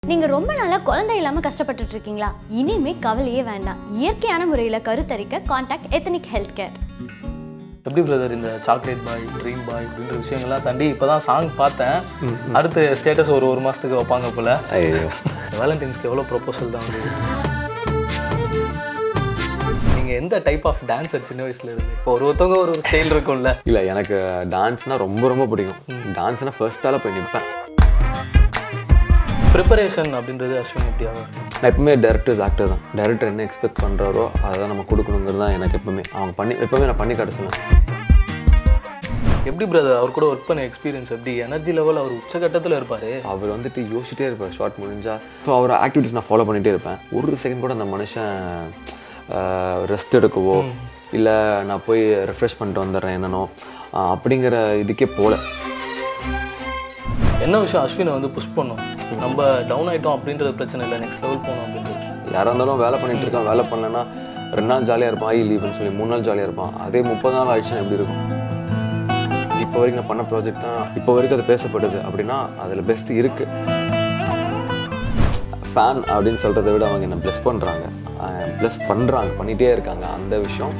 நீங்க ரொம்ப நாளா குழந்தை இல்லாம கஷ்டப்பட்டுட்டு இருக்கீங்களா இனிமே கவலையே வேண்டாம் இயற்கையான முறையில கருத்தரிக்க காண்டாக்ட் எத்தனிக் ஹெல்த் கேர் எப்படி பிரதர் இந்த சாக்லேட் பாய் ட்ரீம் பாய் அப்படின்ற விஷயங்கள்லாம் தாண்டி இப்போ தான் சாங் பார்த்தேன் அடுத்து ஸ்டேட்டஸ் ஒரு ஒரு மாதத்துக்கு வைப்பாங்க போல் ஐயோ வேலண்டைன்ஸ்க்கு எவ்வளோ ப்ரொபோசல் தான் வந்து நீங்கள் எந்த டைப் ஆஃப் டான்ஸர் சின்ன வயசுல இருந்து இப்போ ஒரு ஒருத்தவங்க ஒரு ஒரு ஸ்டைல் இருக்கும்ல இல்லை எனக்கு டான்ஸ்னால் ரொம்ப ரொம்ப பிடிக்கும் டான்ஸ்னால் ஃபர்ஸ்ட்டால போய் நிற்பேன் ப்ரிப்பரேஷன் அப்படின்றது அஸ்வின் எப்படி ஆகும் நான் எப்பவுமே டேரக்டர்ஸ் ஆக்டர் தான் டேரக்டர் என்ன எக்ஸ்பெக்ட் பண்ணுறாரோ அதை தான் நம்ம கொடுக்கணுங்கிறது தான் எனக்கு எப்பவுமே அவங்க பண்ணி எப்பவுமே நான் பண்ணி காட்ட சொல்லுவேன் எப்படி பிரதர் அவர் கூட ஒர்க் பண்ண எக்ஸ்பீரியன்ஸ் எப்படி எனர்ஜி லெவல் அவர் உச்சகட்டத்தில் இருப்பார் அவர் வந்துட்டு யோசிச்சிட்டே இருப்பார் ஷார்ட் முடிஞ்சா ஸோ அவர் ஆக்டிவிட்டிஸ் நான் ஃபாலோ பண்ணிகிட்டே இருப்பேன் ஒரு செகண்ட் கூட அந்த மனுஷன் ரெஸ்ட் எடுக்கவோ இல்லை நான் போய் ரெஃப்ரெஷ் பண்ணிட்டு வந்துடுறேன் என்னன்னோ ஆஹ் அப்படிங்கிற இதுக்கே போகல என்ன விஷயம் அஸ்வினை வந்து புஷ் பண்ணும் நம்ம டவுன் ஆயிட்டோம் அப்படின்றது பிரச்சனை இல்லை நெக்ஸ்ட் லெவல் போகணும் அப்படின்றது யாராக இருந்தாலும் வேலை பண்ணிட்டு இருக்கான் வேலை பண்ணலன்னா ரெண்டு நாள் ஜாலியாக இருப்பான் ஐ லீவுன்னு சொல்லி மூணு நாள் ஜாலியாக இருப்பான் அதே முப்பது நாள் ஆயிடுச்சுன்னா எப்படி இருக்கும் இப்போ வரைக்கும் நான் பண்ண ப்ராஜெக்ட் தான் இப்போ வரைக்கும் அது பேசப்படுது அப்படின்னா அதில் பெஸ்ட் இருக்குது ஃபேன் அப்படின்னு சொல்கிறத விட அவங்க என்ன ப்ளஸ் பண்ணுறாங்க ப்ளஸ் பண்ணுறாங்க பண்ணிகிட்டே இருக்காங்க அந்த விஷயம்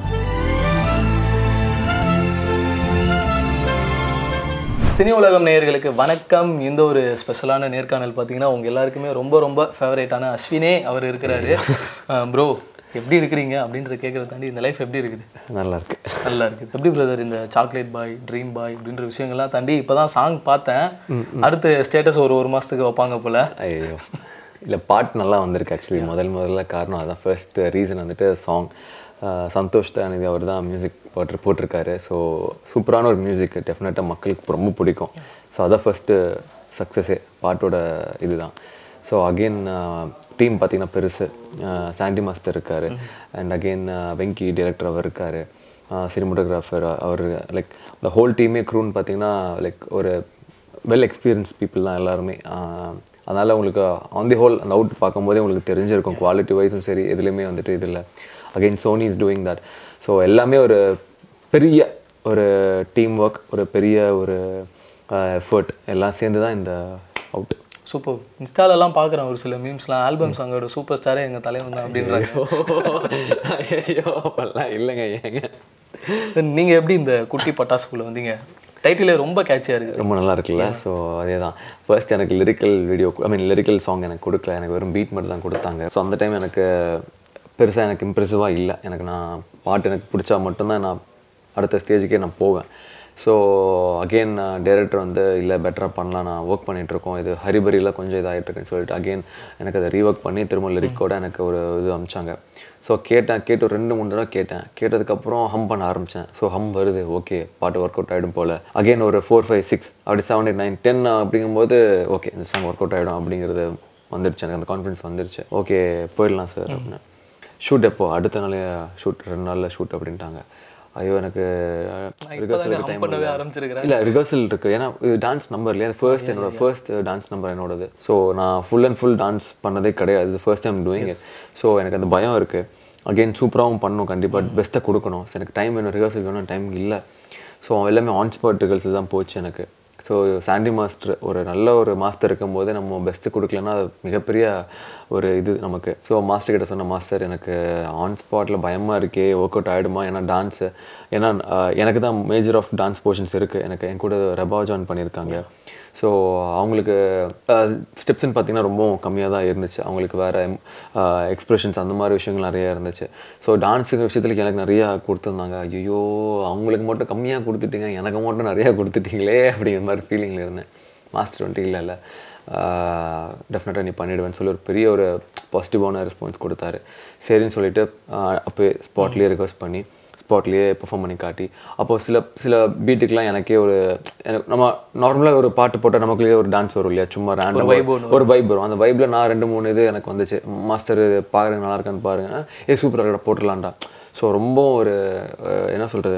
சினி உலகம் நேயர்களுக்கு வணக்கம் இந்த ஒரு ஸ்பெஷலான நேர்காணல் பார்த்தீங்கன்னா உங்க எல்லாருக்குமே ரொம்ப ரொம்ப ஃபேவரேட்டான அஸ்வினே அவர் இருக்கிறாரு ப்ரோ எப்படி இருக்கிறீங்க அப்படின்றத கேட்கறத தாண்டி இந்த லைஃப் எப்படி இருக்குது நல்லா இருக்கு நல்லா இருக்குது எப்படி பிரதர் இந்த சாக்லேட் பாய் ட்ரீம் பாய் அப்படின்ற விஷயங்கள்லாம் தாண்டி இப்போ தான் சாங் பார்த்தேன் அடுத்து ஸ்டேட்டஸ் ஒரு ஒரு மாதத்துக்கு வைப்பாங்க போல் ஐயோ இல்லை பாட்டு நல்லா வந்திருக்கு ஆக்சுவலி முதல் முதல்ல காரணம் அதான் ஃபர்ஸ்ட் ரீசன் வந்துட்டு சாங் சந்தோஷ் தான் இது அவர் தான் மியூசிக் போட்டு போட்டிருக்காரு ஸோ சூப்பரான ஒரு மியூசிக் டெஃபினட்டாக மக்களுக்கு ரொம்ப பிடிக்கும் ஸோ அதான் ஃபஸ்ட்டு சக்ஸஸே பாட்டோட இதுதான் ஸோ அகெயின் டீம் பார்த்தீங்கன்னா பெருசு சாண்டி மாஸ்டர் இருக்கார் அண்ட் அகெயின் வெங்கி டைரக்டர் அவர் இருக்கார் சினிமோட்டோகிராஃபர் அவர் லைக் இந்த ஹோல் டீமே க்ரூன்னு பார்த்தீங்கன்னா லைக் ஒரு வெல் எக்ஸ்பீரியன்ஸ் பீப்புள் தான் எல்லாருமே அதனால் உங்களுக்கு ஆன் தி ஹோல் அந்த அவுட் பார்க்கும்போதே உங்களுக்கு தெரிஞ்சிருக்கும் குவாலிட்டி வைஸும் சரி எதுலேயுமே வந்துட்டு இதில் again Sony is doing that so எல்லாமே ஒரு பெரிய ஒரு டீம் ஒர்க் ஒரு பெரிய ஒரு எஃபர்ட் எல்லாம் சேர்ந்து தான் இந்த அவுட் சூப்பர் இன்ஸ்டாலெல்லாம் பார்க்குறேன் ஒரு சில மீம்ஸ்லாம் ஆல்பம் சாங்கோட சூப்பர் ஸ்டாரே எங்கள் தலைவன் தான் அப்படின்றாங்க ஐயோ அப்பெல்லாம் இல்லைங்க ஏங்க நீங்கள் எப்படி இந்த குட்டி பட்டாசுக்குள்ளே வந்தீங்க டைட்டிலே ரொம்ப கேட்சியாக இருக்குது ரொம்ப நல்லா இருக்குல்ல ஸோ அதே தான் ஃபர்ஸ்ட் எனக்கு lyrical video I mean lyrical song எனக்கு கொடுக்கல எனக்கு வெறும் பீட் மட்டும் தான் கொடுத்தாங்க ஸோ அந்த டைம் எனக்கு பெருசாக எனக்கு இம்ப்ரெசிவாக இல்லை எனக்கு நான் பாட்டு எனக்கு பிடிச்சா மட்டும்தான் நான் அடுத்த ஸ்டேஜுக்கே நான் போவேன் ஸோ அகெயின் டேரக்டர் வந்து இல்லை பெட்டராக பண்ணலாம் நான் ஒர்க் பண்ணிகிட்ருக்கோம் இது ஹரிபரியில் கொஞ்சம் இதாகிட்டுருக்குன்னு சொல்லிட்டு அகெயின் எனக்கு அதை ரீஒர்க் பண்ணி திரும்ப லிரிக்கோட எனக்கு ஒரு இது அமிச்சாங்க ஸோ கேட்டேன் கேட்டு ஒரு ரெண்டு மூணு தடவை கேட்டேன் கேட்டதுக்கப்புறம் ஹம் பண்ண ஆரம்பித்தேன் ஸோ ஹம் வருது ஓகே பாட்டு ஒர்க் அவுட் ஆகிடும் போல் அகெயின் ஒரு ஃபோர் ஃபைவ் சிக்ஸ் அப்படி செவன் எயிட் நைன் டென் அப்படிங்கும்போது ஓகே இந்த சாங் ஒர்க் அவுட் ஆகிடும் அப்படிங்கிறது வந்துடுச்சு எனக்கு அந்த கான்ஃபிடன்ஸ் வந்துடுச்சு ஓகே போயிடலாம் சார் அப்படின்னு ஷூட் எப்போ அடுத்த நாளே ஷூட் ரெண்டு நாளில் ஷூட் அப்படின்ட்டாங்க ஐயோ எனக்கு ரிஹர்சலுக்கு டைம் பண்ணவே ஆரம்பிச்சிருக்கிறேன் இல்லை ரிஹர்சல் இருக்குது ஏன்னா இது டான்ஸ் நம்பர் இல்லையா ஃபர்ஸ்ட் என்னோட ஃபர்ஸ்ட் டான்ஸ் நம்பர் என்னோடது ஸோ நான் ஃபுல் அண்ட் ஃபுல் டான்ஸ் பண்ணதே கிடையாது இது ஃபர்ஸ்ட் டைம் டூயிங் ஸோ எனக்கு அந்த பயம் இருக்குது அகெயின் சூப்பராகவும் பண்ணணும் கண்டிப்பாக பெஸ்ட்டை கொடுக்கணும் So, எனக்கு டைம் வேணும் ரிஹர்சல் வேணும் டைம் இல்லை ஸோ எல்லாமே ஆன் ஸ்பாட் ரிஹர்சல் தான் போச்சு எனக்கு ஸோ சாண்டி மாஸ்டர் ஒரு நல்ல ஒரு மாஸ்டர் இருக்கும்போது நம்ம பெஸ்ட்டு கொடுக்கலன்னா அது மிகப்பெரிய ஒரு இது நமக்கு ஸோ மாஸ்டர் கிட்ட சொன்ன மாஸ்டர் எனக்கு ஆன் ஸ்பாட்டில் பயமாக இருக்கே ஒர்க் அவுட் ஆகிடுமா ஏன்னா டான்ஸு ஏன்னா ஆஹ், எனக்கு தான் மேஜர் ஆஃப் டான்ஸ் போர்ஷன்ஸ் இருக்குது எனக்கு என் கூட ரெபா ஜாயின் பண்ணியிருக்காங்க ஸோ அவங்களுக்கு ஸ்டெப்ஸ்ன்னு பார்த்தீங்கன்னா ரொம்ப கம்மியாக தான் இருந்துச்சு அவங்களுக்கு வேறு எக்ஸ்ப்ரெஷன்ஸ் அந்த மாதிரி விஷயங்கள் நிறைய இருந்துச்சு ஸோ டான்ஸுக்கு விஷயத்தில் எனக்கு நிறையா கொடுத்துருந்தாங்க ஐயோ அவங்களுக்கு மட்டும் கம்மியாக கொடுத்துட்டீங்க எனக்கு மட்டும் நிறையா கொடுத்துட்டீங்களே அப்படிங்கிற மாதிரி ஃபீலிங்கில் இருந்தேன் மாஸ்டர் வந்துட்டு இல்லை இல்லை டெஃபினட்டாக நீ பண்ணிடுவேன்னு சொல்லி ஒரு பெரிய ஒரு பாசிட்டிவான ரெஸ்பான்ஸ் கொடுத்தாரு சரின்னு சொல்லிட்டு அப்போ ஸ்பாட்லேயே ரிக்வஸ்ட் பண்ணி ஸ்பாட்லேயே பெர்ஃபார்ம் பண்ணி காட்டி அப்போ சில சில பீட்டுக்கெலாம் எனக்கே ஒரு எனக்கு நம்ம நார்மலாக ஒரு பாட்டு போட்டால் நமக்குள்ளேயே ஒரு டான்ஸ் வரும் இல்லையா சும்மா ரேண்டம் ஒரு வைப் வரும் அந்த வைப்பில் நான் ரெண்டு மூணு இது எனக்கு வந்துச்சு மாஸ்டர் பாருங்க நல்லா இருக்கான்னு பாருங்க ஏ சூப்பராக இருக்கா போட்டுடலான்டா ஸோ ரொம்ப ஒரு அஹ், என்ன சொல்கிறது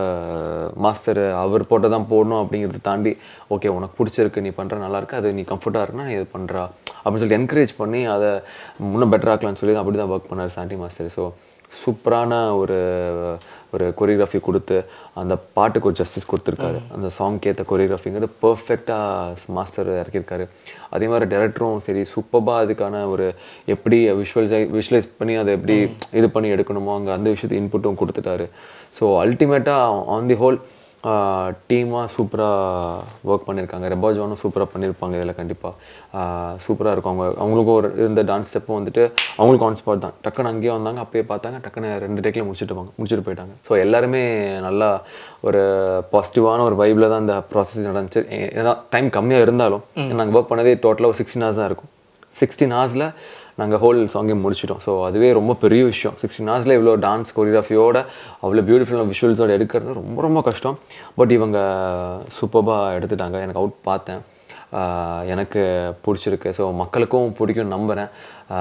மாஸ்டர் அவர் போட்டு தான் போடணும் அப்படிங்கிறத தாண்டி ஓகே உனக்கு பிடிச்சிருக்கு நீ பண்ணுற நல்லா இருக்கு அது நீ கம்ஃபர்ட்டாக இருக்குன்னா நீ இது பண்ணுறா அப்படின்னு சொல்லிட்டு என்கரேஜ் பண்ணி அதை இன்னும் பெட்டர் ஆக்கலாம்னு சொல்லி அப்படி தான் ஒர்க் பண்ணார் சாண்டி மாஸ்டர் ஸோ சூப்பரான ஒரு ஒரு கொரியோகிராஃபி கொடுத்து அந்த பாட்டுக்கு ஒரு ஜஸ்டிஸ் கொடுத்துருக்காரு அந்த சாங்க்கு ஏற்ற கொரியோகிராஃபிங்கிறது பர்ஃபெக்டாக மாஸ்டர் இறக்கியிருக்காரு அதே மாதிரி டேரக்டரும் சரி சூப்பராக அதுக்கான ஒரு எப்படி விஷுவலைஸ் விஷுவலைஸ் பண்ணி அதை எப்படி இது பண்ணி எடுக்கணுமோ அங்கே அந்த விஷயத்து இன்புட்டும் கொடுத்துட்டாரு ஸோ அல்டிமேட்டாக ஆன் தி ஹோல் டீமாக சூப்பராக ஒர்க் பண்ணியிருக்காங்க ரெபாஜானும் சூப்பராக பண்ணியிருப்பாங்க இதில் கண்டிப்பாக சூப்பராக இருக்கும் அவங்க அவங்களுக்கும் ஒரு இருந்த டான்ஸ் ஸ்டெப்பும் வந்துட்டு அவங்களுக்கும் ஆன் ஸ்பாட் தான் டக்குன்னு அங்கேயே வந்தாங்க அப்பயே பார்த்தாங்க டக்குன்னு ரெண்டு டேக்கில் முடிச்சுட்டு போங்க முடிச்சுட்டு போயிட்டாங்க ஸோ எல்லாருமே நல்லா ஒரு பாசிட்டிவான ஒரு வைப்பில் தான் அந்த ப்ராசஸ் நடந்துச்சு ஏன்னா டைம் கம்மியாக இருந்தாலும் நாங்கள் ஒர்க் பண்ணதே டோட்டலாக ஒரு சிக்ஸ்டீன் ஹவர்ஸ் தான் இருக்கும் சிக்ஸ்டீன் ஹவர்ஸில் நாங்கள் ஹோல் சாங்கையும் முடிச்சிட்டோம் ஸோ அதுவே ரொம்ப பெரிய விஷயம் சிக்ஸ்டீன் ஹவர்ஸில் இவ்வளோ டான்ஸ் கொரியோகிராஃபியோட அவ்வளோ பியூட்டிஃபுல்லான விஷுவல்ஸோட எடுக்கிறது ரொம்ப ரொம்ப கஷ்டம் பட் இவங்க சூப்பராக எடுத்துட்டாங்க எனக்கு அவுட் பார்த்தேன் ஆஹ் எனக்கு பிடிச்சிருக்கு ஸோ மக்களுக்கும் பிடிக்கும்னு நம்புகிறேன்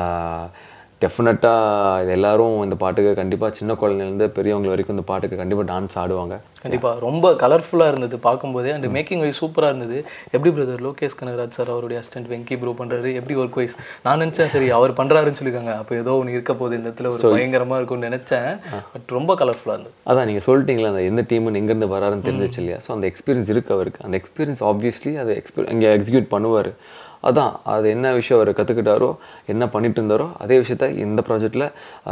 டெஃபினட்டாக இது எல்லாரும் இந்த பாட்டுக்கு கண்டிப்பாக சின்ன குழந்தைலேருந்து பெரியவங்க வரைக்கும் இந்த பாட்டுக்கு கண்டிப்பாக டான்ஸ் ஆடுவாங்க கண்டிப்பா ரொம்ப கலர்ஃபுல்லாக இருந்தது பார்க்கும்போதே அண்ட் மேக்கிங் வைஸ் சூப்பராக இருந்தது எப்படி பிரதர் லோகேஷ் கனகராஜ் சார் அவருடைய அசிஸ்டன்ட் வெங்கி ப்ரோ பண்றாரு எப்படி ஒர்க் வைஸ் நான் நினச்சேன் சரி அவர் பண்றாருன்னு சொல்லியிருக்காங்க அப்போ ஏதோ ஒன்று இருக்க போகுது இந்த இடத்துல ஒரு பயங்கரமா இருக்கும்னு நினைச்சேன் பட் ரொம்ப கலர்ஃபுல்லாக இருந்தது அதான் நீங்கள் சொல்லிட்டீங்களா அந்த எந்த டீம் எங்கேருந்து வராருன்னு தெரிஞ்சிச்சு இல்லையா ஸோ அந்த எக்ஸ்பீரியன்ஸ் இருக்கு அவருக்கு அந்த எக்ஸ்பீரியன்ஸ் ஆப்வியஸ்லி அதை எக்ஸ்பீரி இங்கே எக்ஸிக்யூட் பண்ணுவார் அதான் அது என்ன விஷயம் அவர் கற்றுக்கிட்டாரோ என்ன பண்ணிட்டு இருந்தாரோ அதே விஷயத்த இந்த ப்ராஜெக்டில்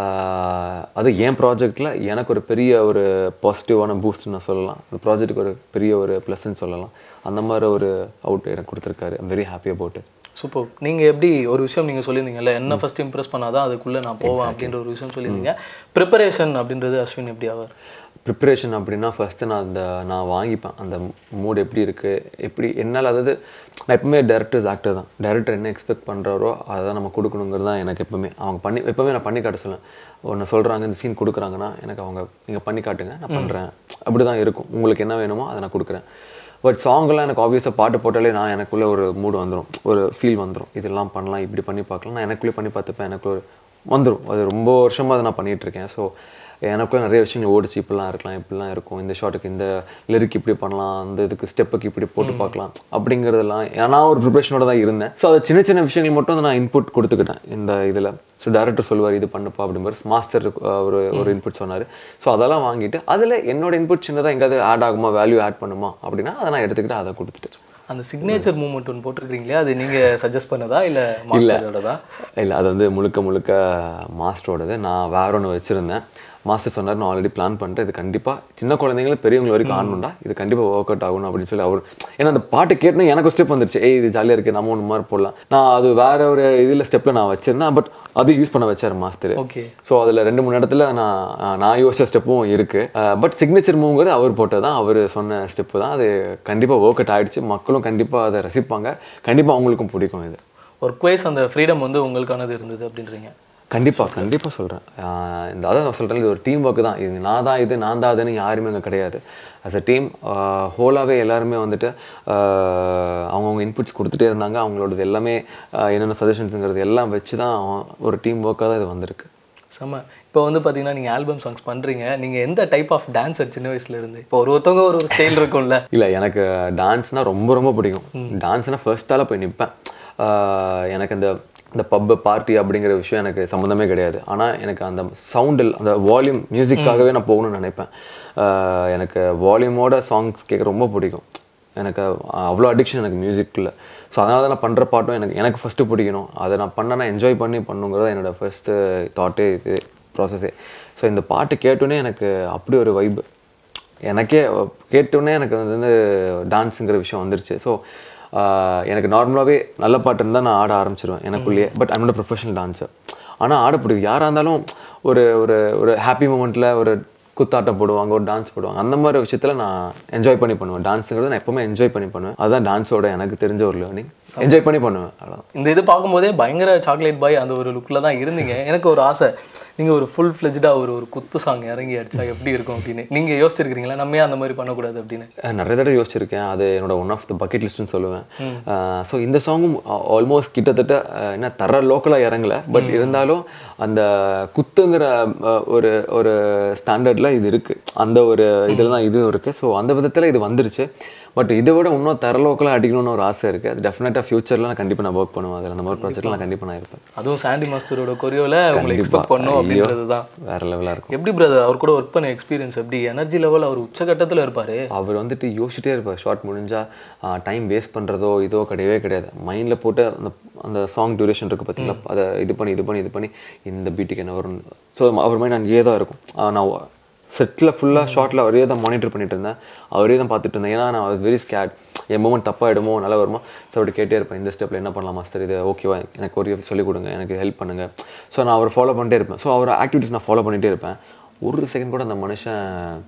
அது என் ப்ராஜெக்டில் எனக்கு ஒரு பெரிய ஒரு பாசிட்டிவான பூஸ்ட் நான் சொல்லலாம் இந்த ப்ராஜெக்ட்டுக்கு ஒரு பெரிய ஒரு ப்ளஸ்ன்னு சொல்லலாம் அந்த மாதிரி ஒரு அவுட் எனக்கு கொடுத்துருக்காரு I'm very happy about it super நீங்க எப்படி ஒரு விஷயம் நீங்க சொல்லியிருந்தீங்கல்ல என்ன ஃபர்ஸ்ட் இம்ப்ரெஸ் பண்ணாதான் அதுக்குள்ள நான் போவேன் அப்படின்ற ஒரு விஷயம் சொல்லியிருந்தீங்க ப்ரிப்பரேஷன் அப்படின்றது அஸ்வின் எப்படி ஆவார் ப்ரிப்பரேஷன் அப்படின்னா ஃபஸ்ட்டு நான் அந்த நான் வாங்கிப்பேன் அந்த மூட் எப்படி இருக்குது எப்படி என்னால் அதாவது நான் எப்பவுமே டேரக்டர்ஸ் ஆக்டர் தான் டேரக்டர் என்ன எக்ஸ்பெக்ட் பண்ணுறாரோ அதை தான் நம்ம கொடுக்கணுங்கிறது தான் எனக்கு எப்பவுமே அவங்க பண்ணி எப்பவுமே நான் பண்ணி காட்ட சொல்லுவேன் ஒன்று சொல்கிறாங்க இந்த சீன் கொடுக்குறாங்கன்னா எனக்கு அவங்க நீங்கள் பண்ணி காட்டுங்க நான் பண்ணுறேன் அப்படி தான் இருக்கும் உங்களுக்கு என்ன வேணுமோ அதை நான் கொடுக்குறேன் பட் சாங்லாம் எனக்கு ஆப்வியஸாக பாட்டு போட்டாலே நான் எனக்குள்ளே ஒரு மூடு வந்துடும் ஒரு ஃபீல் வந்துடும் இதெல்லாம் பண்ணலாம் இப்படி பண்ணி பார்க்கலாம் நான் எனக்குள்ளே பண்ணி பார்த்துப்பேன் எனக்கு ஒரு வந்துடும் அது ரொம்ப வருஷமாக அதை நான் பண்ணிகிட்டு இருக்கேன் ஸோ எனக்குள்ள நிறைய விஷயங்கள் ஓடிச்சு இப்படிலாம் இருக்கலாம் இப்படிலாம் இருக்கும் இந்த ஷாட்டுக்கு இந்த லிரிக் இப்படி பண்ணலாம் அந்த இதுக்கு ஸ்டெப்புக்கு இப்படி போட்டு பார்க்கலாம் அப்படிங்கிறதெல்லாம் நான் ஒரு ப்ரிப்ரேஷனோட தான் இருந்தேன் ஸோ அது சின்ன சின்ன விஷயங்கள் மட்டும் நான் இன்புட் கொடுத்துக்கிட்டேன் இந்த இதில் ஸோ டேரக்டர் சொல்லுவார் இது பண்ணுப்பா அப்படிங்கிற மாஸ்டர் ஒரு ஒரு இன்புட் சொன்னார் ஸோ அதெல்லாம் வாங்கிட்டு அதில் என்னோட இன்புட் சின்னதாக எங்கேயாவது ஆட் ஆகுமா வேல்யூ ஆட் பண்ணுமா அப்படின்னா அதை நான் எடுத்துக்கிட்டு அதை கொடுத்துட்டு அந்த சிக்னேச்சர் மூமெண்ட் ஒன்று போட்டிருக்கீங்களே அது நீங்க சஜஸ்ட் பண்ணதா இல்ல மாஸ்டரோடதா இல்லை அது வந்து முழுக்க முழுக்க மாஸ்டரோடது நான் வேற ஒன்று வச்சுருந்தேன் மாஸ்டர் சொன்னார் நான் ஆல்ரெடி பிளான் பண்ணிட்டேன் இது கண்டிப்பாக சின்ன குழந்தைங்கள பெரியவங்க வரைக்கும் ஆடணும்டா இது கண்டிப்பாக ஒர்க் அவுட் ஆகணும் அப்படின்னு சொல்லி அவர் ஏன்னா அந்த பாட்டு கேட்டோன்னே எனக்கு ஸ்டெப் வந்துருச்சு ஏய் இது ஜாலியாக இருக்குது நம்ம ஒன்று மாதிரி போடலாம் நான் அது வேற ஒரு இதில் ஸ்டெப்பில் நான் வச்சிருந்தேன் பட் அது யூஸ் பண்ண வச்சார் மாஸ்டர் ஓகே ஸோ அதில் ரெண்டு மூணு இடத்துல நான் நான் யோசிச்ச ஸ்டெப்பும் இருக்குது பட் சிக்னேச்சர் மூவ்ங்கிறது அவர் போட்டது தான் அவர் சொன்ன ஸ்டெப்பு தான் அது கண்டிப்பாக ஒர்க் அவுட் ஆயிடுச்சு மக்களும் கண்டிப்பாக அதை ரசிப்பாங்க கண்டிப்பாக அவங்களுக்கும் பிடிக்கும் இது ஒர்க் வைஸ் அந்த ஃப்ரீடம் வந்து உங்களுக்கானது இருந்தது அப்படின்றீங்க கண்டிப்பாக கண்டிப்பாக சொல்கிறேன் இந்த அதான் நான் சொல்கிறேன் இது ஒரு டீம் ஒர்க்கு தான் இது நான் தான் இது நான் தான் அதுன்னு யாருமே அங்கே கிடையாது அஸ் அ டீம் ஹோலாகவே எல்லாருமே வந்துட்டு ஆஹ் அவங்கவுங்க இன்புட்ஸ் கொடுத்துட்டே இருந்தாங்க அவங்களோடது எல்லாமே ஆஹ் என்னென்ன சஜஷன்ஸுங்கிறது எல்லாம் வச்சு தான் ஒரு டீம் ஒர்க்காக தான் இது வந்திருக்கு செம்ம இப்போ வந்து பார்த்தீங்கன்னா நீங்கள் ஆல்பம் சாங்ஸ் பண்ணுறீங்க நீங்கள் எந்த டைப் ஆஃப் டான்ஸர் சின்ன வயசுல இருந்து இப்போ ஒரு ஒருத்தவங்க ஒரு ஒரு ஸ்டைல் இருக்கும்ல இல்லை எனக்கு டான்ஸ்னால் ரொம்ப ரொம்ப பிடிக்கும் டான்ஸ்னால் ஃபர்ஸ்ட்டால போய் நிற்பேன் எனக்கு அந்த இந்த பப்பு பார்ட்டி அப்படிங்கிற விஷயம் எனக்கு சம்மந்தமே கிடையாது ஆனால் எனக்கு அந்த சவுண்டில் அந்த வால்யூம் மியூசிக்காகவே நான் போகணும்னு நினைப்பேன் ஆஹ் எனக்கு வால்யூமோட சாங்ஸ் கேட்க ரொம்ப பிடிக்கும் எனக்கு அவ்வளோ அடிக்ஷன் எனக்கு மியூசிக்கில் ஸோ அதனால தான் நான் பண்ணுற பாட்டும் எனக்கு எனக்கு ஃபஸ்ட்டு பிடிக்கணும் அதை நான் பண்ண நான் என்ஜாய் பண்ணி பண்ணுங்கிறது என்னோட ஃபஸ்ட்டு தாட்டே இது ப்ராசஸே ஸோ இந்த பாட்டு கேட்டோன்னே எனக்கு அப்படி ஒரு வைப்பு எனக்கே கேட்டோன்னே எனக்கு வந்து டான்ஸுங்கிற விஷயம் வந்துருச்சு ஸோ எனக்கு நார்மலாகவே நல்ல பாட்டு இருந்தால் நான் ஆட ஆரம்பிச்சிருவேன் எனக்குள்ளேயே but I'm not professional dancer ஆனால் ஆட பிடிக்கும் யாராக இருந்தாலும் ஒரு ஒரு ஒரு ஹாப்பி மூமெண்ட்டில் ஒரு குத்தாட்டம் போடுவாங்க ஒரு டான்ஸ் போடுவாங்க அந்த மாதிரி விஷயத்தில் நான் என்ஜாய் பண்ணி பண்ணுவேன் டான்ஸுங்கிறது நான் எப்பவுமே என்ஜாய் பண்ணி பண்ணுவேன் அதுதான் டான்ஸோட எனக்கு தெரிஞ்ச ஒரு லேர்னிங் என்ஜாய் பண்ணி பண்ணுவேன் அவ்வளோதான் இந்த இது பார்க்கும்போதே பயங்கர சாக்லேட் பாய் அந்த ஒரு லுக்கில் தான் இருந்தீங்க எனக்கு ஒரு ஆசை நீங்கள் ஒரு ஃபுல் ஃப்ளெஜ்டாக ஒரு ஒரு குத்து சாங் இறங்கி அடிச்சா எப்படி இருக்கும் அப்படின்னு நீங்கள் யோசிச்சிருக்கிறீங்களா நம்ம ஏன் அந்த மாதிரி பண்ணக்கூடாது அப்படின்னு அஹ் நிறைய தடவை யோசிச்சிருக்கேன் அது என்னோட ஒன் ஆஃப் த பக்கெட் லிஸ்ட்னு சொல்லுவேன் ஸோ இந்த சாங்கும் ஆல்மோஸ்ட் கிட்டத்தட்ட அஹ், என்ன தர லோக்கலாக இறங்கல பட் இருந்தாலும் அந்த குத்துங்கிற அஹ், ஒரு ஒரு ஸ்டாண்டர்டில் விதத்தில் இது இருக்குது அந்த ஒரு இதில் தான் இது இருக்குது ஸோ அந்த விதத்தில் இது வந்துருச்சு பட் இதை விட இன்னும் தரலோக்கெலாம் அடிக்கணும்னு ஒரு ஆசை இருக்குது அது டெஃபினட்டாக ஃபியூச்சரில் நான் கண்டிப்பாக நான் ஒர்க் பண்ணுவேன் அதில் அந்த மாதிரி ப்ராஜெக்ட்டில் நான் கண்டிப்பாக நான் இருப்பேன் அதுவும் சாண்டி மாஸ்டரோட கொரியோவில் உங்களை எக்ஸ்பெக்ட் பண்ணும் அப்படின்றது தான் வேறு லெவலாக இருக்கும் எப்படி பிரதர் அவர் கூட ஒர்க் பண்ண எக்ஸ்பீரியன்ஸ் எப்படி எனர்ஜி லெவல் அவர் உச்சகட்டத்தில் இருப்பார் அவர் வந்துட்டு யோசிச்சிட்டே இருப்பார் ஷார்ட் முடிஞ்சா டைம் வேஸ்ட் பண்ணுறதோ இதோ கிடையவே கிடையாது மைண்டில் போட்டு அந்த அந்த சாங் டியூரேஷன் இருக்குது பார்த்தீங்களா அதை இது பண்ணி இது பண்ணி இது பண்ணி இந்த பீட்டுக்கு என்ன வரும் ஸோ அவர் மைண்ட் அங்கேயே தான் இருக்கும் ஆ, நான் செட்டில் ஃபுல்லாக ஷார்ட்டில் அவரே தான் மானிட்டர் பண்ணிட்டு இருந்தேன் அவரே தான் பார்த்துட்டு இருந்தேன் ஏன்னா நான் வாஸ் வெரி ஸ்கேட் என் மூமெண்ட் தப்பாகிடுமோ நல்லா வருமோ ஸோ அப்படி கேட்டே இருப்பேன் இந்த ஸ்டெப்பில் என்ன பண்ணலாம் மாஸ்டர் இது ஓகேவா எனக்கு ஒரு சொல்லிக் கொடுங்க எனக்கு ஹெல்ப் பண்ணுங்கள் ஸோ நான் அவர் ஃபாலோ பண்ணிட்டே இருப்பேன் ஸோ அவர் ஆக்டிவிட்டிஸ் நான் ஃபாலோ பண்ணிகிட்டே இருப்பேன் ஒரு செகண்ட் கூட அந்த மனுஷன்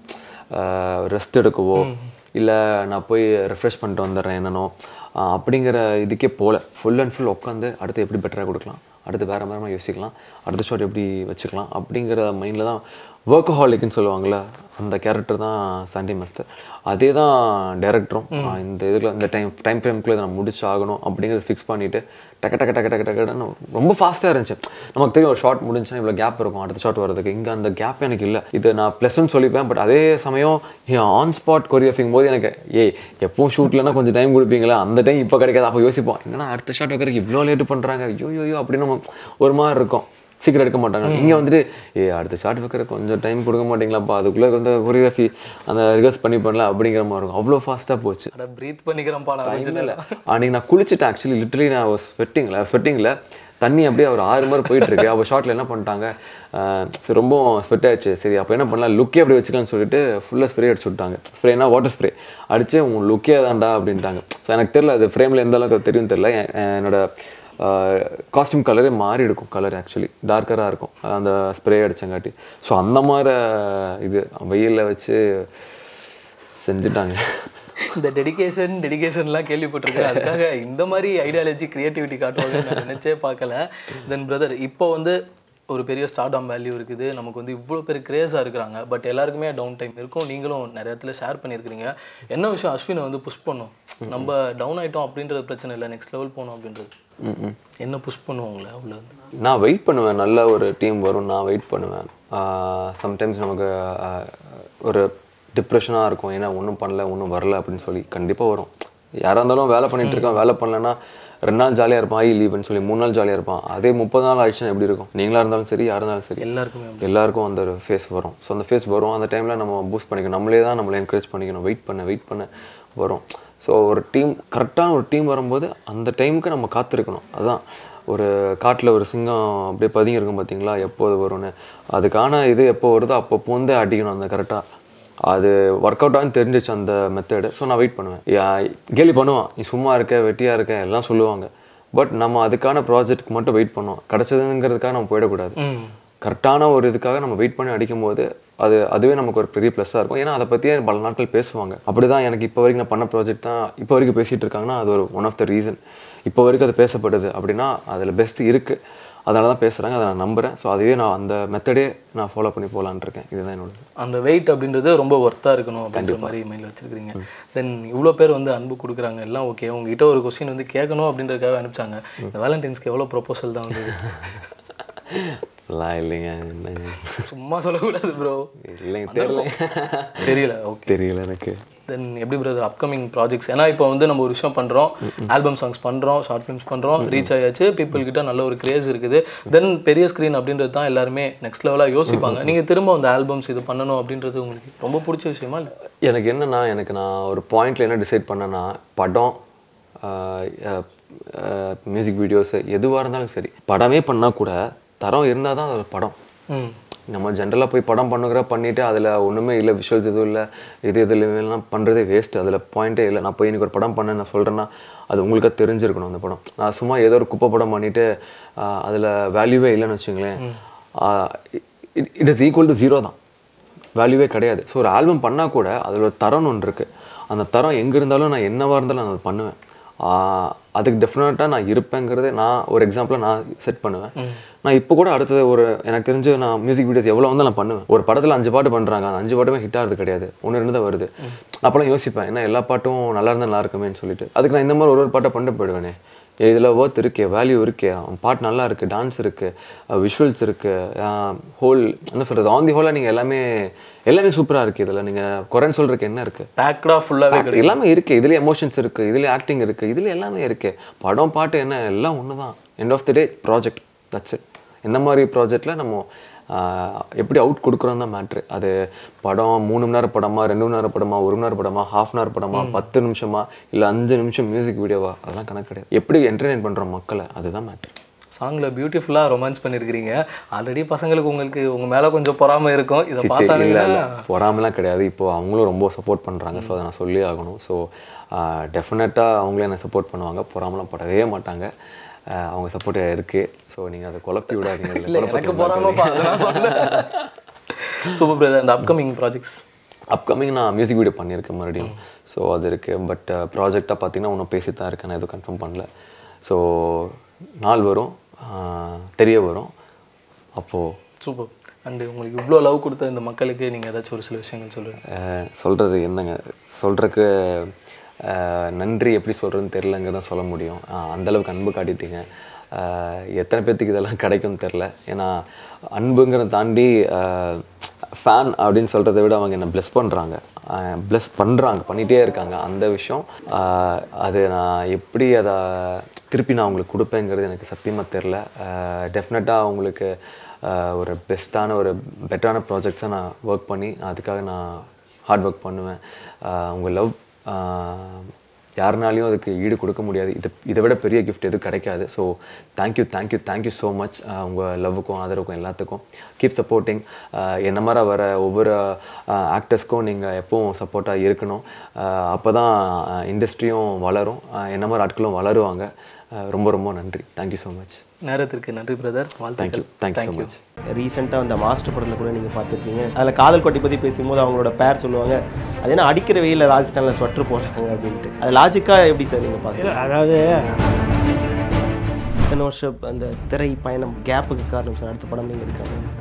ரெஸ்ட் எடுக்கவோ இல்லை நான் போய் ரெஃப்ரெஷ் பண்ணிட்டு வந்துடுறேன் என்னன்னோ ஆஹ் அப்படிங்கிற இதுக்கே போகல ஃபுல் அண்ட் ஃபுல் உட்காந்து அடுத்து எப்படி பெட்டராக கொடுக்கலாம் அடுத்து வேறு மாதிரி யோசிக்கலாம் அடுத்த ஷாட் எப்படி வச்சுக்கலாம் அப்படிங்கிற மைண்டில் தான் ஒர்க் ஹாலிக்னு சொல்லுவாங்கள்ல அந்த கேரக்டர் தான் சண்டே மாஸ்டர் அதே தான் டேரக்டரும் இந்த இதில் இந்த டைம் டைம் ஃப்ரேம்குள்ளே நான் முடிச்சு ஆகணும் அப்படிங்கிறத ஃபிக்ஸ் பண்ணிவிட்டு டக்க டக்க டக்க டக்க டக்குன்னு ரொம்ப ஃபாஸ்ட்டாக இருந்துச்சு நமக்கு தெரியும் ஒரு ஷார்ட் முடிஞ்சுன்னா இவ்வளோ கேப் இருக்கும் அடுத்த ஷாட் வரதுக்கு இங்கே அந்த கேப் எனக்கு இல்லை இது நான் ப்ளஸ்ன்னு சொல்லிப்பேன் பட் அதே சமயம் ஆன் ஸ்பாட் கொரியோஃபிங் போது எனக்கு ஏய் எப்பவும் ஷூட்லனா கொஞ்சம் டைம் கொடுப்பீங்களா அந்த டைம் இப்போ கிடைக்காது அப்போ யோசிப்போம் என்னன்னா அடுத்த ஷாட் வைக்கிறதுக்கு இவ்வளோ லேட் பண்ணுறாங்க ஐயோ ஐயோ அப்படின்னு நம்ம ஒரு மாதிரி இருக்கும் சீக்கிரம் எடுக்க மாட்டாங்க இங்கே வந்துட்டு ஏ அடுத்த ஷாட் வைக்கிற கொஞ்சம் டைம் கொடுக்க மாட்டீங்களாப்பா அதுக்குள்ளே வந்து கொரியோகிராஃபி அந்த ரிகர்ஸ் பண்ணி பண்ணலாம் அப்படிங்கிற மாதிரி இருக்கும் அவ்வளோ ஃபாஸ்ட்டாக போச்சு அட ப்ரீத் பண்ணிக்கிறேன் பாலா கொஞ்சம் இல்லை அன்றைக்கி நான் குளிச்சுட்டேன் ஆக்சுவலி லிட்டரலி நான் ஸ்வெட்டிங்கில் ஸ்வெட்டிங்கில் தண்ணி அப்படியே ஒரு ஆறு மாதிரி போயிட்டு இருக்கு அப்போ ஷார்ட்டில் என்ன பண்ணிட்டாங்க அஹ் சரி ரொம்ப ஸ்வெட் ஆயிடுச்சு சரி அப்போ என்ன பண்ணலாம் லுக்கே அப்படி வச்சுக்கலாம்னு சொல்லிட்டு ஃபுல்லாக ஸ்ப்ரே அடிச்சு விட்டாங்க ஸ்ப்ரேனா வாட்டர் ஸ்ப்ரே அடிச்சு உன் லுக்கே தான்டா அப்படின்ட்டாங்க ஸோ எனக்கு தெரியல அது ஃப்ரேமில் எந்த அளவுக்கு தெரியும் தெரியல என்- என்னோட காஸ்டியூம் கலரே மாறி இருக்கும் கலர் ஆக்சுவலி டார்க்கராக இருக்கும் அந்த ஸ்ப்ரே அடிச்சங்காட்டி ஸோ அந்த மாதிரி இது வெயிலில் வச்சு செஞ்சுட்டாங்க இந்த டெடிகேஷன் டெடிகேஷன்லாம் கேள்விப்பட்டிருக்கேன் அதுக்காக இந்த மாதிரி ஐடியாலஜி கிரியேட்டிவிட்டி காட்டுவாங்க நான் நினைச்சே பார்க்கல தென் பிரதர் இப்போ வந்து ஒரு பெரிய ஸ்டார்டாம் வேல்யூ இருக்குது நமக்கு வந்து இவ்வளோ பேர் கிரேஸாக இருக்கிறாங்க பட் எல்லாருக்குமே டவுன் டைம் இருக்கும் நீங்களும் நிறைய இடத்துல ஷேர் பண்ணியிருக்கிறீங்க என்ன விஷயம் அஸ்வினை வந்து புஷ் பண்ணும் நம்ம டவுன் ஆயிட்டோம் அப்படின்றது பிரச்சனை இல்லை நெக்ஸ்ட் லெவல் போகணும் அப்படின்றது ம் என்ன புஷ் பண்ணுவோம் உங்களை அவ்வளோ நான் வெயிட் பண்ணுவேன் நல்ல ஒரு டீம் வரும் நான் வெயிட் பண்ணுவேன் சம்டைம்ஸ் நமக்கு ஆஹ், ஒரு டிப்ரெஷனாக இருக்கும் ஏன்னா ஒன்றும் பண்ணல ஒன்றும் வரல அப்படின்னு சொல்லி கண்டிப்பாக வரும் யாராக இருந்தாலும் வேலை பண்ணிட்டு இருக்கான் வேலை பண்ணலன்னா ரெண்டு நாள் ஜாலியாக இருப்பான் ஐ லீவுன்னு சொல்லி மூணு நாள் ஜாலியாக இருப்பான் அதே முப்பது நாள் ஆயிடுச்சுன்னா எப்படி இருக்கும் நீங்களாக இருந்தாலும் சரி யாராக இருந்தாலும் சரி எல்லாருக்குமே எல்லாருக்கும் அந்த ஒரு ஃபேஸ் வரும் ஸோ அந்த ஃபேஸ் வரும் அந்த டைமில் நம்ம பூஸ்ட் பண்ணிக்கணும் நம்மளே தான் நம்மளை என்கரேஜ் பண்ணிக்கணும் வெயிட் பண்ண வெயிட் பண்ண வரும் ஸோ ஒரு டீம் கரெக்டான ஒரு டீம் வரும்போது அந்த டைமுக்கு நம்ம காத்திருக்கணும் அதான் ஒரு காட்டில் ஒரு சிங்கம் அப்படியே பதுங்கி இருக்கும் பார்த்தீங்களா எப்போது வரும்னு அதுக்கான இது எப்போ வருதோ அப்போ பூந்து அடிக்கணும் அந்த கரெக்டாக அது ஒர்க் அவுட் ஆகுன்னு தெரிஞ்சிச்சு அந்த மெத்தடு ஸோ நான் வெயிட் பண்ணுவேன் யா- கேலி பண்ணுவான் நீ சும்மா இருக்க வெட்டியாக இருக்க எல்லாம் சொல்லுவாங்க பட் நம்ம அதுக்கான ப்ராஜெக்ட்க்கு மட்டும் வெயிட் பண்ணுவோம் கிடச்சதுங்கிறதுக்காக நம்ம போயிடக்கூடாது ம் கரெக்டான ஒரு இதுக்காக நம்ம வெயிட் பண்ணி அடிக்கும் போது அது அதுவே நமக்கு ஒரு பெரிய ப்ளஸ்ஸாக இருக்கும் ஏன்னா அதை பற்றியே பல நாட்கள் பேசுவாங்க அப்படிதான் எனக்கு இப்போ வரைக்கும் நான் பண்ண ப்ராஜெக்ட் தான் இப்போ வரைக்கும் பேசிகிட்டு இருக்காங்கன்னா அது ஒரு ஒன் ஆஃப் த ரீசன் இப்போ வரைக்கும் அது பேசப்படுது அப்படின்னா அதில் பெஸ்ட் இருக்குது அதனால தான் பேசுகிறாங்க அதை நான் நம்புகிறேன் ஸோ அதுவே நான் அந்த மெத்தடே நான் ஃபாலோ பண்ணி போகலான்னு இருக்கேன் இதுதான் என்னோட அந்த வெயிட் அப்படின்றது ரொம்ப ஒர்த்தாக இருக்கணும் அப்படின்ற மாதிரி மைண்டில் வச்சிருக்கீங்க தென் இவ்வளோ பேர் வந்து அன்பு கொடுக்குறாங்க எல்லாம் ஓகே உங்ககிட்ட ஒரு கொஸ்டின் வந்து கேட்கணும் அப்படின்றதுக்காக அனுப்பிச்சாங்க இந்த வேலண்டைன்ஸ்க்கு எவ்வளோ ப்ரொபோசல் தான் வந்தது எல்லாம் இல்லைங்க என்னங்க சும்மா சொல்லக்கூடாது ப்ரோ இல்லைங்க தெரியல தெரியல ஓகே தெரியல எனக்கு தென் எப்படி பிரதர் அப்கமிங் ப்ராஜெக்ட்ஸ் ஏன்னா இப்போ வந்து நம்ம ஒரு விஷயம் பண்ணுறோம் ஆல்பம் சாங்ஸ் பண்ணுறோம் ஷார்ட் ஃபிலிம்ஸ் பண்ணுறோம் ரீச் ஆயாச்சு people கிட்ட நல்ல ஒரு கிரேஸ் இருக்குது தென் பெரிய ஸ்க்ரீன் அப்படின்றது தான் எல்லாருமே நெக்ஸ்ட் லெவலாக யோசிப்பாங்க நீங்கள் திரும்ப அந்த ஆல்பம்ஸ் இது பண்ணணும் அப்படின்றது உங்களுக்கு ரொம்ப பிடிச்ச விஷயமா இல்லை எனக்கு என்னன்னா எனக்கு நான் ஒரு பாயிண்ட்ல என்ன டிசைட் பண்ணேன்னா படம் மியூசிக் வீடியோஸ் எதுவாக இருந்தாலும் சரி படமே பண்ணால் கூட தரம் இருந்தால் தான் அது ஒரு படம் ம் நம்ம ஜென்ரலாக போய் படம் பண்ணுகிற பண்ணிவிட்டு அதில் ஒன்றுமே இல்லை விஷுவல்ஸ் எதுவும் இல்லை இது எதுலாம் பண்ணுறதே வேஸ்ட் அதில் பாயிண்ட்டே இல்லை நான் போய் இன்னைக்கு ஒரு படம் பண்ணேன் நான் சொல்கிறேன்னா அது உங்களுக்கா தெரிஞ்சிருக்கணும் அந்த படம் நான் சும்மா ஏதோ ஒரு குப்பை படம் பண்ணிவிட்டு அதில் வேல்யூவே இல்லைன்னு வச்சுங்களேன் it is equal to zero தான் வேல்யூவே கிடையாது ஸோ ஒரு ஆல்பம் பண்ணால் கூட அதில் ஒரு தரம்னு ஒன்று இருக்குது அந்த தரம் எங்கே இருந்தாலும் நான் என்னவாக இருந்தாலும் நான் அதை பண்ணுவேன் ஆஹ் அதுக்கு டெஃபினட்டாக நான் இருப்பேங்கிறதே நான் ஒரு எக்ஸாம்பிளாக நான் செட் பண்ணுவேன் நான் இப்போ கூட அடுத்தது ஒரு எனக்கு தெரிஞ்சு நான் மியூசிக் வீடியோஸ் எவ்வளோ வந்து நான் பண்ணுவேன் ஒரு படத்தில் அஞ்சு பாட்டு பண்ணுறாங்க அந்த அஞ்சு பாட்டுமே ஹிட் ஆகிறது கிடையாது ஒன்று ரெண்டு தான் வருது அப்போலாம் யோசிப்பேன் ஏன்னா எல்லா பாட்டும் நல்லா இருந்தால் நல்லா இருக்குமேன்னு சொல்லிட்டு அதுக்கு நான் இந்த மாதிரி ஒரு ஒரு பாட்டை பண்ணிட்டு போயிடுவேனே இதில் ஒர்த் இருக்கே வேல்யூ இருக்கே அவன் பாட்டு நல்லா இருக்குது டான்ஸ் இருக்குது விஷுவல்ஸ் இருக்குது ஹோல் என்ன சொல்கிறது ஆன் தி ஹோலாக நீங்கள் எல்லாமே எல்லாமே சூப்பராக இருக்குது இதில் நீங்கள் குறைன்னு சொல்கிறதுக்கு என்ன இருக்குது பேக்டாக ஃபுல்லாகவே கிடைக்கும் எல்லாமே இருக்கு இதுல எமோஷன்ஸ் இருக்கு இதுல ஆக்டிங் இருக்கு இதுல எல்லாமே இருக்கு படம் பாட்டு என்ன எல்லாம் ஒன்று தான் end of the day project that's it இந்த மாதிரி ப்ராஜெக்ட்ல நம்ம ஆஹ், எப்படி அவுட் கொடுக்குறோம் தான் மேட்ரு அது படம் மூணு மணி நேரம் படமா ரெண்டு மணி நேரம் படமா ஒரு மணி நேரம் படமா ஹாஃப் அன் ஹவர் படமா பத்து நிமிஷமா இல்லை அஞ்சு நிமிஷம் மியூசிக் வீடியோவா அதெல்லாம் கணக்கு கிடையாது எப்படி என்டர்டெயின் பண்ணுறோம் மக்களை அதுதான் மேட்ரு சாங்கில் பியூட்டிஃபுல்லாக ரொமான்ஸ் பண்ணியிருக்கிறீங்க ஆல்ரெடி பசங்களுக்கு உங்களுக்கு உங்கள் மேலே கொஞ்சம் பொறாமை இருக்கும் இதை இல்லை பார்த்தாலே இல்லை பொறாமலாம் கிடையாது இப்போ அவங்களும் ரொம்ப சப்போர்ட் பண்ணுறாங்க ஸோ அதை நான் சொல்லி ஆகணும் ஸோ டெஃபினட்டாக அவங்களே என்ன சப்போர்ட் பண்ணுவாங்க பொறாமலாம் படவே மாட்டாங்க ஆஹ் அவங்க சப்போர்ட் இருக்குது ஸோ நீங்கள் அதை குழப்பி விடாதீங்க இல்லை இல்லை எனக்கு பொறாம சூப்பர் பிரதர் அந்த அப்கமிங் ப்ராஜெக்ட்ஸ் அப்கமிங் நான் மியூசிக் வீடியோ பண்ணியிருக்கேன் மறுபடியும் ஸோ அது இருக்குது பட் ப்ராஜெக்டாக பார்த்தீங்கன்னா இன்னும் பேசி தான் இருக்கேன் நான் எதுவும் கன்ஃபார்ம் பண்ணல ஸோ நாள் வரும் ஆஹ் தெரிய வரும் அப்போது சூப்பர் அண்டு உங்களுக்கு இவ்வளோ லவ் கொடுத்த இந்த மக்களுக்கு நீங்கள் ஏதாச்சும் ஒரு சில விஷயங்கள் சொல்லுங்கள் சொல்கிறது என்னங்க சொல்கிறதுக்கு நன்றி எப்படி சொல்கிறதுன்னு தெரிலங்க தான் சொல்ல முடியும் அஹ் அந்த அளவுக்கு அன்பு காட்டிட்டீங்க அஹ் எத்தனை பேர்த்துக்கு இதெல்லாம் கிடைக்கும்னு தெரில ஏன்னா அன்புங்கிறத தாண்டி ஃபேன் அப்படின்னு சொல்கிறத விட அவங்க என்னை ப்ளெஸ் பண்ணுறாங்க ப்ளெஸ் பண்ணுறாங்க பண்ணிகிட்டே இருக்காங்க அந்த விஷயம் அஹ் அது நான் எப்படி அதை திருப்பி நான் அவங்களுக்கு கொடுப்பேங்கிறது எனக்கு சத்தியமாக தெரில டெஃபினட்டாக அவங்களுக்கு ஆஹ் ஒரு பெஸ்ட்டான ஒரு பெட்டரான ப்ராஜெக்ட்ஸை நான் ஒர்க் பண்ணி அதுக்காக நான் ஹார்ட் ஒர்க் பண்ணுவேன் ஆஹ் உங்கள் லவ் யாருனாலையும் அதுக்கு ஈடு கொடுக்க முடியாது இது இதை விட பெரிய கிஃப்ட் எதுவும் கிடைக்காது so thank you thank you thank you so much உங்கள் லவ்வுக்கும் ஆதரவுக்கும் எல்லாத்துக்கும் கீப் சப்போர்ட்டிங் என்ன மாதிரி வர ஒவ்வொரு ஆக்டர்ஸ்க்கும் நீங்கள் எப்பவும் சப்போர்ட்டாக இருக்கணும் அப்போ தான் இண்டஸ்ட்ரியும் வளரும் ஆஹ் என்ன மாதிரி ஆட்களும் வளருவாங்க ஆஹ் ரொம்ப ரொம்ப நன்றி தேங்க்யூ ஸோ மச் நேரத்திற்கு நன்றி பிரதர் தேங்க்யூ வாழ்த்துக்கள் தேங்க்யூ ஸோ மச் ரீசெண்டாக அந்த மாஸ்டர் படத்தில் கூட நீங்கள் பார்த்துருப்பீங்க அதில் காதல் கொட்டி பற்றி பேசும்போது அவங்களோட பேர் சொல்லுவாங்க அது என்ன அடிக்கிற வெயிலில் ராஜஸ்தானில் ஸ்வெட்டர் போடுறாங்க அப்படின்ட்டு அது லாஜிக்காக எப்படி சார் நீங்கள் பார்க்குறீங்க அதாவது இத்தனை வருஷம் அந்த திரை பயணம் கேப்புக்கு காரணம் சார் அடுத்த படம் நீங்கள் எடுக்காம